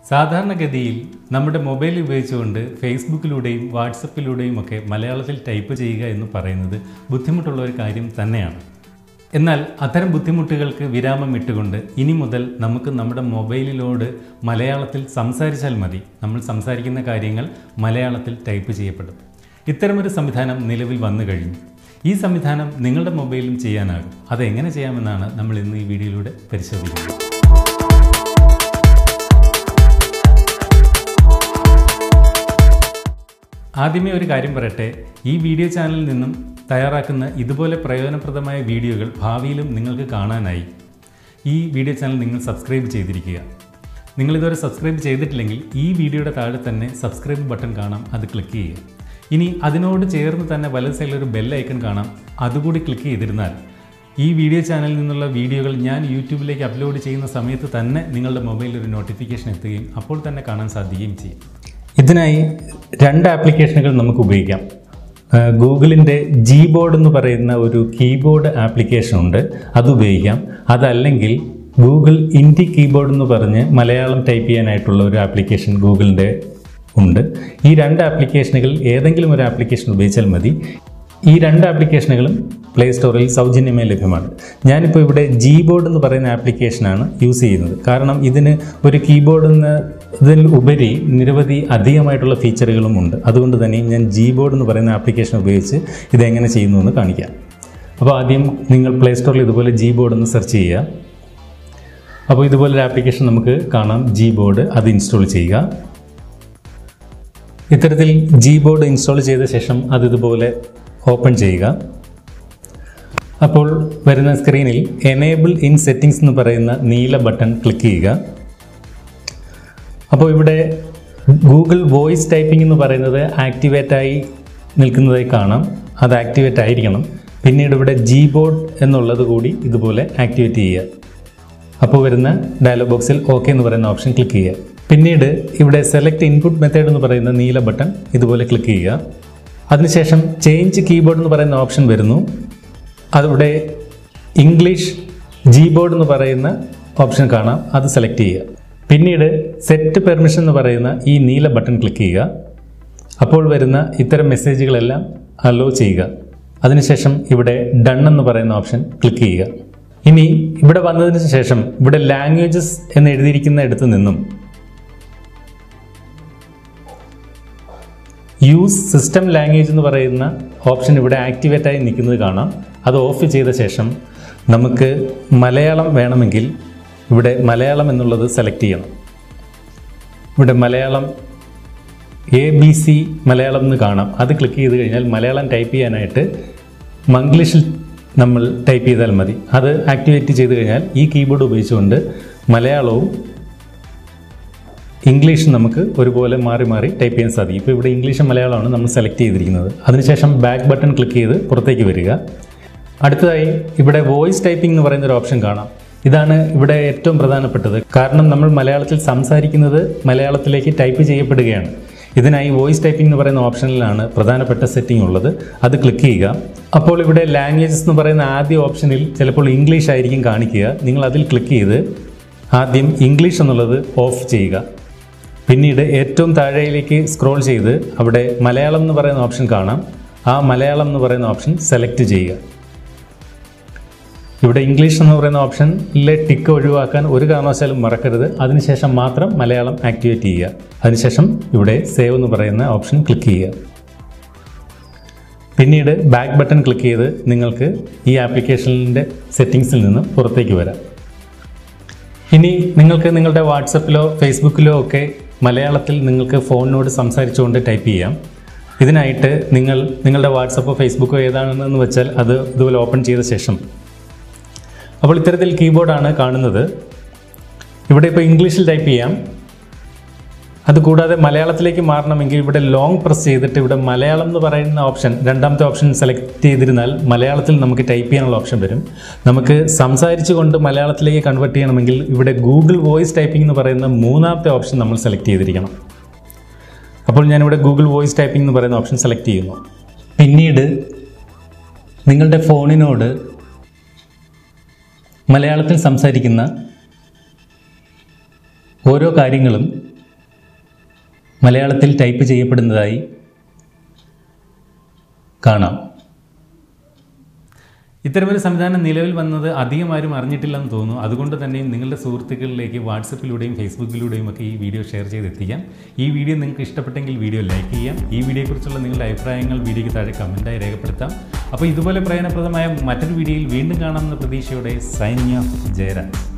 സാധാരണഗതിയിൽ നമ്മുടെ മൊബൈൽ ഉപയോഗിച്ചുകൊണ്ട് ഫേസ്ബുക്കിലൂടെയും വാട്സപ്പിലൂടെയും ഒക്കെ മലയാളത്തിൽ ടൈപ്പ് ചെയ്യുക എന്ന് പറയുന്നത് ബുദ്ധിമുട്ടുള്ള ഒരു കാര്യം തന്നെയാണ് എന്നാൽ അത്തരം ബുദ്ധിമുട്ടുകൾക്ക് വിരാമം ഇട്ടുകൊണ്ട് ഇനി മുതൽ നമുക്ക് നമ്മുടെ മൊബൈലിലോട് മലയാളത്തിൽ സംസാരിച്ചാൽ മതി നമ്മൾ സംസാരിക്കുന്ന കാര്യങ്ങൾ മലയാളത്തിൽ ടൈപ്പ് ചെയ്യപ്പെടും ഇത്തരമൊരു സംവിധാനം നിലവിൽ വന്നു കഴിഞ്ഞു ഈ സംവിധാനം നിങ്ങളുടെ മൊബൈലിലും ചെയ്യാനാകും അതെങ്ങനെ ചെയ്യാമെന്നാണ് നമ്മൾ ഇന്ന് ഈ വീഡിയോയിലൂടെ പരിശോധിക്കുന്നത് ആദ്യമേ ഒരു കാര്യം പറയട്ടെ ഈ വീഡിയോ ചാനലിൽ നിന്നും തയ്യാറാക്കുന്ന ഇതുപോലെ പ്രയോജനപ്രദമായ വീഡിയോകൾ ഭാവിയിലും നിങ്ങൾക്ക് കാണാനായി ഈ വീഡിയോ ചാനൽ നിങ്ങൾ സബ്സ്ക്രൈബ് ചെയ്തിരിക്കുക നിങ്ങളിതുവരെ സബ്സ്ക്രൈബ് ചെയ്തിട്ടില്ലെങ്കിൽ ഈ വീഡിയോയുടെ താഴെ തന്നെ സബ്സ്ക്രൈബ് ബട്ടൺ കാണാം അത് ക്ലിക്ക് ചെയ്യുക ഇനി അതിനോട് ചേർന്ന് തന്നെ വലത് സൈഡിൽ ഒരു ബെൽ ഐക്കൺ കാണാം അതുകൂടി ക്ലിക്ക് ചെയ്തിരുന്നാൽ ഈ വീഡിയോ ചാനലിൽ നിന്നുള്ള വീഡിയോകൾ ഞാൻ യൂട്യൂബിലേക്ക് അപ്ലോഡ് ചെയ്യുന്ന സമയത്ത് തന്നെ നിങ്ങളുടെ മൊബൈലിൽ ഒരു നോട്ടിഫിക്കേഷൻ എത്തുകയും അപ്പോൾ തന്നെ കാണാൻ സാധിക്കുകയും ചെയ്യും ഇതിനായി രണ്ട് ആപ്ലിക്കേഷനുകൾ നമുക്ക് ഉപയോഗിക്കാം ഗൂഗിളിൻ്റെ ജി ബോർഡ് എന്ന് പറയുന്ന ഒരു കീബോർഡ് ആപ്ലിക്കേഷൻ ഉണ്ട് അത് ഉപയോഗിക്കാം അതല്ലെങ്കിൽ ഗൂഗിൾ ഇൻഡി കീബോർഡ് എന്ന് പറഞ്ഞ് മലയാളം ടൈപ്പ് ചെയ്യാനായിട്ടുള്ള ഒരു ആപ്ലിക്കേഷൻ ഗൂഗിളിൻ്റെ ഉണ്ട് ഈ രണ്ട് ആപ്ലിക്കേഷനുകൾ ഏതെങ്കിലും ഒരു ആപ്ലിക്കേഷൻ ഉപയോഗിച്ചാൽ മതി ഈ രണ്ട് ആപ്ലിക്കേഷനുകളും പ്ലേ സ്റ്റോറിൽ സൗജന്യമായി ലഭ്യമാണ് ഞാനിപ്പോൾ ഇവിടെ ജി ബോർഡ് എന്ന് പറയുന്ന ആപ്ലിക്കേഷനാണ് യൂസ് ചെയ്യുന്നത് കാരണം ഇതിന് ഒരു കീബോർഡ് എന്നതിൽ ഉപരി നിരവധി അധികമായിട്ടുള്ള ഫീച്ചറുകളും ഉണ്ട് അതുകൊണ്ട് തന്നെ ഞാൻ ജി ബോർഡ് എന്ന് പറയുന്ന ആപ്ലിക്കേഷൻ ഉപയോഗിച്ച് ഇതെങ്ങനെ ചെയ്യുന്നു എന്ന് കാണിക്കാം അപ്പോൾ ആദ്യം നിങ്ങൾ പ്ലേ സ്റ്റോറിൽ ഇതുപോലെ ജി ബോർഡ് എന്ന് സെർച്ച് ചെയ്യുക അപ്പോൾ ഇതുപോലൊരു ആപ്ലിക്കേഷൻ നമുക്ക് കാണാം ജി ബോർഡ് അത് ഇൻസ്റ്റാൾ ചെയ്യുക ഇത്തരത്തിൽ ജി ബോർഡ് ഇൻസ്റ്റാൾ ചെയ്ത ശേഷം അത് ഇതുപോലെ ഓപ്പൺ ചെയ്യുക അപ്പോൾ വരുന്ന സ്ക്രീനിൽ എനേബിൾ ഇൻ സെറ്റിംഗ്സ് എന്ന് പറയുന്ന നീല ബട്ടൺ ക്ലിക്ക് ചെയ്യുക അപ്പോൾ ഇവിടെ ഗൂഗിൾ വോയിസ് ടൈപ്പിംഗ് എന്ന് പറയുന്നത് ആക്ടിവേറ്റായി നിൽക്കുന്നതായി കാണാം അത് ആക്ടിവേറ്റ് ആയിരിക്കണം പിന്നീട് ഇവിടെ ജി ബോർഡ് എന്നുള്ളത് കൂടി ഇതുപോലെ ആക്ടിവേറ്റ് ചെയ്യുക അപ്പോൾ വരുന്ന ഡയലോഗ് ബോക്സിൽ ഓക്കെ എന്ന് പറയുന്ന ഓപ്ഷൻ ക്ലിക്ക് ചെയ്യുക പിന്നീട് ഇവിടെ സെലക്ട് ഇൻപുട്ട് മെത്തേഡ് എന്ന് പറയുന്ന നീല ബട്ടൺ ഇതുപോലെ ക്ലിക്ക് ചെയ്യുക അതിനുശേഷം ചേഞ്ച് കീബോർഡ് എന്ന് പറയുന്ന ഓപ്ഷൻ വരുന്നു അതിവിടെ ഇംഗ്ലീഷ് ജി ബോർഡ് എന്ന് പറയുന്ന ഓപ്ഷൻ കാണാം അത് സെലക്ട് ചെയ്യുക പിന്നീട് സെറ്റ് പെർമിഷൻ എന്ന് പറയുന്ന ഈ നീല ബട്ടൺ ക്ലിക്ക് ചെയ്യുക അപ്പോൾ വരുന്ന ഇത്തരം മെസ്സേജുകളെല്ലാം അലോ ചെയ്യുക അതിനുശേഷം ഇവിടെ ഡൺ എന്ന് പറയുന്ന ഓപ്ഷൻ ക്ലിക്ക് ചെയ്യുക ഇനി ഇവിടെ വന്നതിന് ശേഷം ഇവിടെ ലാംഗ്വേജസ് എന്ന് എഴുതിയിരിക്കുന്ന ഇടത്ത് നിന്നും യൂസ് സിസ്റ്റം ലാംഗ്വേജ് എന്ന് പറയുന്ന ഓപ്ഷൻ ഇവിടെ ആക്ടിവേറ്റ് ആയി നിൽക്കുന്നത് കാണാം അത് ഓഫ് ചെയ്ത ശേഷം നമുക്ക് മലയാളം വേണമെങ്കിൽ ഇവിടെ മലയാളം എന്നുള്ളത് സെലക്ട് ചെയ്യണം ഇവിടെ Malayalam A B C Malayalam എന്ന് കാണാം അത് ക്ലിക്ക് ചെയ്ത് കഴിഞ്ഞാൽ മലയാളം ടൈപ്പ് ചെയ്യാനായിട്ട് മംഗ്ലീഷിൽ നമ്മൾ ടൈപ്പ് ചെയ്താൽ മതി അത് ആക്ടിവേറ്റ് ചെയ്ത് കഴിഞ്ഞാൽ ഈ കീബോർഡ് ഉപയോഗിച്ചുകൊണ്ട് മലയാളവും ഇംഗ്ലീഷ് നമുക്ക് ഒരുപോലെ മാറി മാറി ടൈപ്പ് ചെയ്യാൻ സാധിക്കും ഇപ്പോൾ ഇവിടെ ഇംഗ്ലീഷും മലയാളമാണ് നമ്മൾ സെലക്ട് ചെയ്തിരിക്കുന്നത് അതിനുശേഷം ബാക്ക് ബട്ടൺ ക്ലിക്ക് ചെയ്ത് പുറത്തേക്ക് വരിക അടുത്തതായി ഇവിടെ വോയിസ് ടൈപ്പിംഗ് എന്ന് പറയുന്ന ഒരു ഓപ്ഷൻ കാണാം ഇതാണ് ഇവിടെ ഏറ്റവും പ്രധാനപ്പെട്ടത് കാരണം നമ്മൾ മലയാളത്തിൽ സംസാരിക്കുന്നത് മലയാളത്തിലേക്ക് ടൈപ്പ് ചെയ്യപ്പെടുകയാണ് ഇതിനായി വോയിസ് ടൈപ്പിംഗ് എന്ന് പറയുന്ന ഓപ്ഷനിലാണ് പ്രധാനപ്പെട്ട സെറ്റിംഗ് ഉള്ളത് അത് ക്ലിക്ക് ചെയ്യുക അപ്പോൾ ഇവിടെ ലാംഗ്വേജസ് എന്ന് പറയുന്ന ആദ്യ ഓപ്ഷനിൽ ചിലപ്പോൾ ഇംഗ്ലീഷ് ആയിരിക്കും കാണിക്കുക നിങ്ങൾ അതിൽ ക്ലിക്ക് ചെയ്ത് ആദ്യം ഇംഗ്ലീഷ് എന്നുള്ളത് ഓഫ് ചെയ്യുക പിന്നീട് ഏറ്റവും താഴെയിലേക്ക് സ്ക്രോൾ ചെയ്ത് അവിടെ മലയാളം എന്ന് പറയുന്ന ഓപ്ഷൻ കാണാം ആ മലയാളം എന്ന് പറയുന്ന ഓപ്ഷൻ സെലക്ട് ചെയ്യുക ഇവിടെ ഇംഗ്ലീഷ് എന്ന് പറയുന്ന ഓപ്ഷനിലെ ടിക്ക് ഒഴിവാക്കാൻ ഒരു കാരണവശാലും മറക്കരുത് അതിനുശേഷം മാത്രം മലയാളം ആക്ടിവേറ്റ് ചെയ്യുക അതിനുശേഷം ഇവിടെ സേവ് എന്ന് പറയുന്ന ഓപ്ഷൻ ക്ലിക്ക് ചെയ്യുക പിന്നീട് ബാക്ക് ബട്ടൺ ക്ലിക്ക് ചെയ്ത് നിങ്ങൾക്ക് ഈ ആപ്ലിക്കേഷനിൻ്റെ സെറ്റിങ്സിൽ നിന്ന് പുറത്തേക്ക് വരാം ഇനി നിങ്ങൾക്ക് നിങ്ങളുടെ വാട്സപ്പിലോ ഫേസ്ബുക്കിലോ ഒക്കെ മലയാളത്തിൽ നിങ്ങൾക്ക് ഫോണിനോട് സംസാരിച്ചുകൊണ്ട് ടൈപ്പ് ചെയ്യാം ഇതിനായിട്ട് നിങ്ങൾ നിങ്ങളുടെ വാട്സപ്പോ ഫേസ്ബുക്കോ ഏതാണെന്ന് വെച്ചാൽ അത് ഇതുപോലെ ഓപ്പൺ ചെയ്ത ശേഷം അപ്പോൾ ഇത്തരത്തിൽ കീബോർഡാണ് കാണുന്നത് ഇവിടെ ഇപ്പോൾ ഇംഗ്ലീഷിൽ ടൈപ്പ് ചെയ്യാം അതുകൂടാതെ മലയാളത്തിലേക്ക് മാറണമെങ്കിൽ ഇവിടെ ലോങ് പ്രസ് ചെയ്തിട്ട് ഇവിടെ മലയാളം എന്ന് പറയുന്ന ഓപ്ഷൻ രണ്ടാമത്തെ ഓപ്ഷൻ സെലക്ട് ചെയ്തിരുന്നാൽ മലയാളത്തിൽ നമുക്ക് ടൈപ്പ് ചെയ്യാനുള്ള ഓപ്ഷൻ വരും നമുക്ക് സംസാരിച്ചു കൊണ്ട് മലയാളത്തിലേക്ക് കൺവേർട്ട് ചെയ്യണമെങ്കിൽ ഇവിടെ ഗൂഗിൾ വോയിസ് ടൈപ്പിംഗ് എന്ന് പറയുന്ന മൂന്നാമത്തെ ഓപ്ഷൻ നമ്മൾ സെലക്ട് ചെയ്തിരിക്കണം അപ്പോൾ ഞാനിവിടെ ഗൂഗിൾ വോയിസ് ടൈപ്പിംഗ് എന്ന് പറയുന്ന ഓപ്ഷൻ സെലക്ട് ചെയ്യുന്നു പിന്നീട് നിങ്ങളുടെ ഫോണിനോട് മലയാളത്തിൽ സംസാരിക്കുന്ന ഓരോ കാര്യങ്ങളും മലയാളത്തിൽ ടൈപ്പ് ചെയ്യപ്പെടുന്നതായി കാണാം ഇത്തരമൊരു സംവിധാനം നിലവിൽ വന്നത് അധികം ആരും അറിഞ്ഞിട്ടില്ലെന്ന് തോന്നുന്നു അതുകൊണ്ട് തന്നെയും നിങ്ങളുടെ സുഹൃത്തുക്കളിലേക്ക് വാട്സപ്പിലൂടെയും ഫേസ്ബുക്കിലൂടെയും ഒക്കെ ഈ വീഡിയോ ഷെയർ ചെയ്തെത്തിക്കാം ഈ വീഡിയോ നിങ്ങൾക്ക് ഇഷ്ടപ്പെട്ടെങ്കിൽ വീഡിയോ ലൈക്ക് ചെയ്യാം ഈ വീഡിയോയെക്കുറിച്ചുള്ള നിങ്ങളുടെ അഭിപ്രായങ്ങൾ വീഡിയോയ്ക്ക് താഴെ കമൻറ്റായി രേഖപ്പെടുത്താം അപ്പോൾ ഇതുപോലെ പ്രയോജനപ്രദമായ മറ്റൊരു വീഡിയോയിൽ വീണ്ടും കാണാമെന്ന പ്രതീക്ഷയോടെ സൈനിങ് ഓഫ് ജയരാജ്